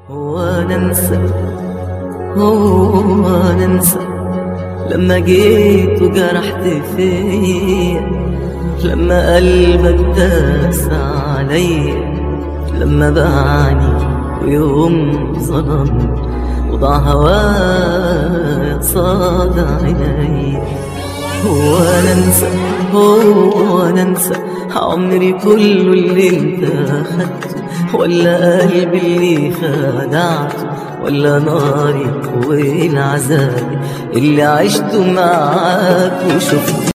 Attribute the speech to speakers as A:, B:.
A: هو ننسى هو ننسى لما جيت وجرحت فيا لما قلبك داس عليا لما باعني ويوم ظلم وضع هوايا صاد عيني هو ننسى هو ننسى عمري كله اللي انت اخدته ولا قلبي اللي خدعته ولا ناري والعذاب اللي عشته معاك وشفت